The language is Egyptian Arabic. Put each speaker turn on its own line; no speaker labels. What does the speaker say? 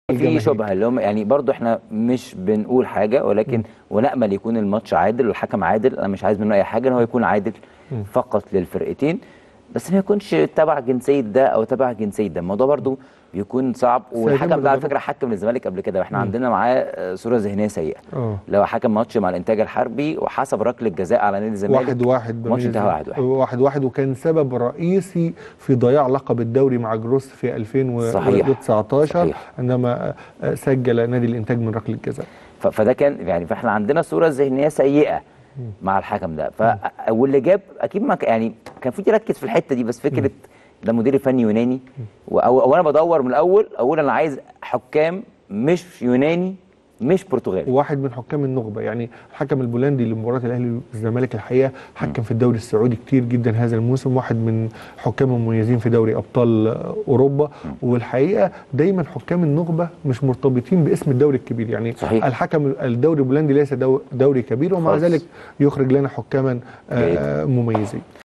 في
الجماهير.
شبهه اللي هم يعني برضو احنا مش بنقول حاجه ولكن ونامل يكون الماتش عادل والحكم عادل انا مش عايز منه اي حاجه ان هو يكون عادل فقط للفرقتين بس ما يكونش تبع جنسيه ده او تبع جنسيه ده الموضوع برضو بيكون صعب والحكم ده على
بالضبط.
فكره حكم للزمالك قبل كده واحنا عندنا معاه آه، صوره ذهنيه سيئه
اه
لو حكم ماتش مع الانتاج الحربي وحسب ركله جزاء على نادي الزمالك
واحد واحد
ماتش
بميز-
انتهى واحد واحد.
واحد واحد وكان سبب رئيسي في ضياع لقب الدوري مع جروس في
صحيح.
2019
صحيح.
عندما آه، سجل نادي الانتاج من ركله جزاء
ف- فده كان يعني فاحنا عندنا صوره ذهنيه سيئه مع الحكم ده ف واللي جاب اكيد ما ك- يعني كان المفروض يركز في الحته دي بس فكره ده مدير فني يوناني و- او أو انا بدور من الاول اقول انا عايز حكام مش يوناني مش برتغالي
واحد من حكام النخبه يعني الحكم البولندي لمباراه الاهلي والزمالك الحقيقه حكم في الدوري السعودي كتير جدا هذا الموسم واحد من حكام المميزين في دوري ابطال اوروبا والحقيقه دايما حكام النخبه مش مرتبطين باسم الدوري الكبير يعني
صحيح.
الحكم الدوري البولندي ليس دو- دوري كبير ومع
خالص.
ذلك يخرج لنا حكاما آه،
جيد.
مميزين